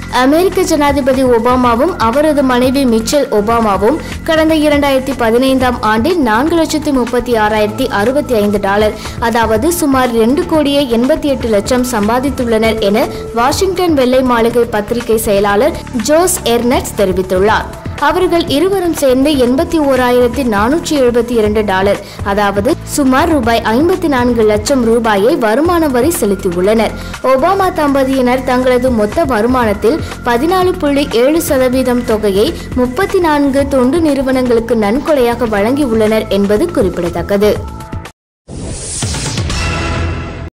அமெரிக்க ஜனாதிபதி ஒபாமாவும் அவரது மனைவி மிச்சல் ஒபாமாவும் கடந்த இரண்டாயிரத்தி பதினைந்தாம் ஆண்டில் நான்கு லட்சத்தி முப்பத்தி ஆறாயிரத்தி அறுபத்தி ஐந்து டாலர் அதாவது சுமார் ரெண்டு கோடியே எண்பத்தி எட்டு லட்சம் சம்பாதித்துள்ளனர் என வாஷிங்டன் வெள்ளை மாளிகை பத்திரிகை செயலாளர் ஜோஸ் எர்னட்ஸ் தெரிவித்துள்ளார் அவர்கள் இருவரும் சேர்ந்து எண்பத்தி ஓராயிரத்தி நானூற்றி எழுபத்தி இரண்டு டாலர் அதாவது சுமார் ரூபாய் ஐம்பத்தி நான்கு லட்சம் ரூபாயை வருமான வரி செலுத்தியுள்ளனர் ஒபாமா தம்பதியினர் தங்களது மொத்த வருமானத்தில் பதினாலு புள்ளி ஏழு சதவீதம் தொகையை முப்பத்தி நான்கு தொண்டு நிறுவனங்களுக்கு நன்கொடையாக வழங்கியுள்ளனர் என்பது குறிப்பிடத்தக்கது